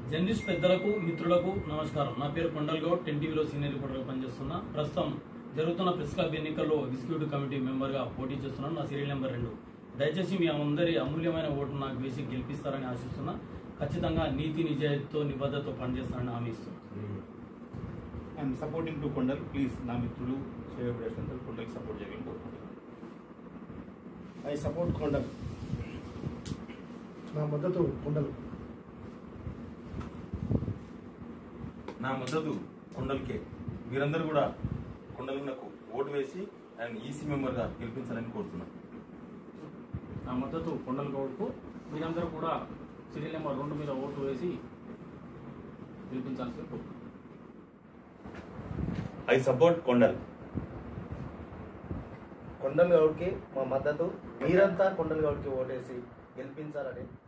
journalist పెద్దలకు మిత్రులకు నమస్కారం నా పేరు కొండల్ గౌడ్ టెన్ టీవీలో సీనియర్ రిపోర్టర్గా పనిచేస్తున్నా ప్రస్తుతం జరుగుతున్న ప్రెస్ క్లబ్ ఎన్నికల్లో ఎగ్జిక్యూటివ్ కమిటీ మెంబర్గా పోటీ చేస్తున్నాను నా సీరియల్ నెంబర్ రెండు దయచేసి మీ అందరి అమూల్యమైన ఓటు నాకు వేసి గెలిపిస్తారని ఆశిస్తున్నా ఖచ్చితంగా నీతి నిజాయితీతో నిబద్ధతతో పనిచేస్తానని హామీ ఇస్తున్నాను I'm supporting to Kondal please నా మిత్రులు శ్రేయోభిలాషులందరూ కొండల్కి సపోర్ట్ చేయాలని కోరుకుంటున్నాను ఐ సపోర్ట్ కొండలు నా మద్దతు కొండలు నా మద్దతు కొండలకే మీరందరూ కూడా కొండలకు నాకు ఓటు వేసి ఆయన ఈసీ మెంబర్గా గెలిపించాలని కోరుతున్నాను నా మద్దతు కొండల గౌడ్కు మీరందరూ కూడా సీరియల్ నెంబర్ రెండు మీద ఓటు వేసి గెలిపించాల్సి కోరుతున్నాను ఐ సపోర్ట్ కొండల్ కొండల్ గౌడ్కి మా మద్దతు మీరంతా కొండల్ గౌడ్కి ఓటేసి గెలిపించాలని